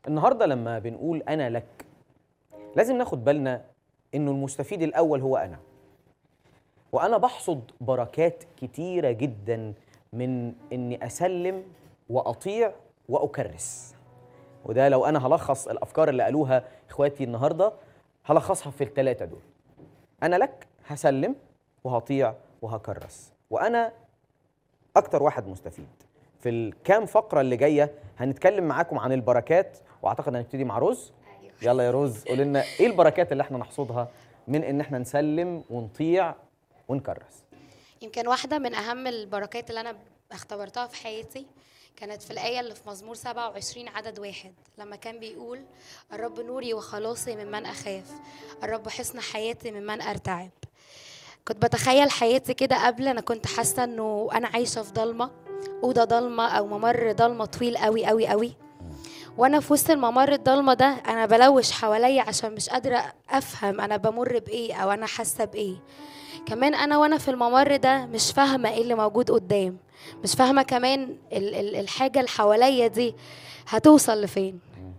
النهارده لما بنقول انا لك لازم ناخد بالنا انه المستفيد الاول هو انا وانا بحصد بركات كتيره جدا من اني اسلم واطيع واكرس وده لو انا هلخص الافكار اللي قالوها اخواتي النهارده هلخصها في الثلاثه دول انا لك هسلم وهطيع وهكرس وانا اكتر واحد مستفيد في الكام فقره اللي جايه هنتكلم معاكم عن البركات واعتقد هنبتدي مع رز يلا يا رز قول لنا ايه البركات اللي احنا نحصدها من ان احنا نسلم ونطيع ونكرس يمكن واحدة من أهم البركات اللي أنا اختبرتها في حياتي كانت في الآية اللي في مزمور 27 عدد واحد لما كان بيقول الرب نوري وخلاصي ممن أخاف الرب حصن حياتي ممن أرتعب كنت بتخيل حياتي كده قبل أنا كنت حاسة إنه أنا عايشة في ضلمة أوضة ضلمة أو ممر ضلمة طويل قوي قوي قوي وانا في وسط الممر الضلمه ده انا بلوش حواليا عشان مش قادره افهم انا بمر بايه او انا حاسه بايه كمان انا وانا في الممر ده مش فاهمه ايه اللي موجود قدام مش فاهمه كمان ال ال الحاجه اللي حواليا دي هتوصل لفين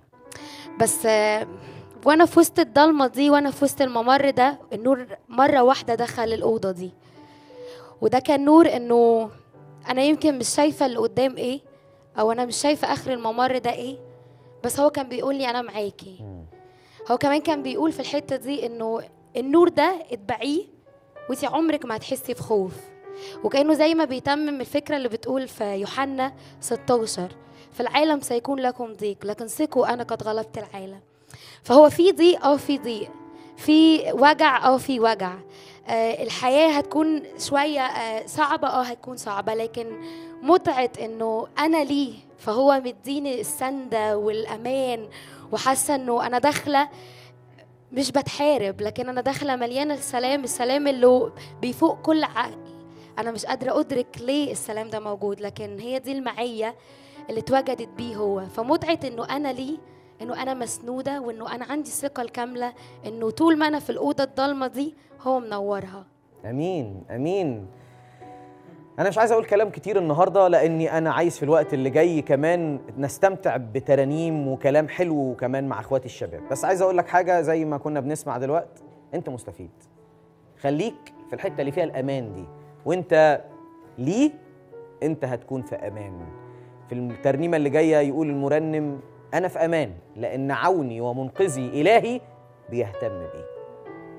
بس آه، وانا في وسط الضلمه دي وانا في وسط الممر ده النور مره واحده دخل الاوضه دي وده كان نور انه انا يمكن مش شايفه اللي قدام ايه او انا مش شايفه اخر الممر ده ايه بس هو كان بيقول لي انا معاكي هو كمان كان بيقول في الحته دي انه النور ده اتبعيه وانت عمرك ما هتحسي بخوف وكانه زي ما بيتمم الفكره اللي بتقول في يوحنا 16 في العالم سيكون لكم ضيق لكن ثقوا انا قد غلبت العالم فهو في ضيق اه في ضيق في وجع اه في وجع آه الحياه هتكون شويه آه صعبه اه هتكون صعبه لكن متعه انه انا ليه فهو مديني السنده والامان وحاسه انه انا داخله مش بتحارب لكن انا داخله مليانه السلام السلام اللي بيفوق كل عقل انا مش قادره ادرك ليه السلام ده موجود لكن هي دي المعيه اللي اتوجدت بيه هو فمتعه انه انا ليه انه انا مسنوده وانه انا عندي الثقه الكامله انه طول ما انا في الاوضه الضلمه دي هو منورها امين امين انا مش عايز اقول كلام كتير النهارده لاني انا عايز في الوقت اللي جاي كمان نستمتع بترانيم وكلام حلو كمان مع اخواتي الشباب بس عايز اقول لك حاجه زي ما كنا بنسمع دلوقتي انت مستفيد خليك في الحته اللي فيها الامان دي وانت ليه انت هتكون في امان في الترنيمه اللي جايه يقول المرنم انا في امان لان عوني ومنقذي الهي بيهتم بيك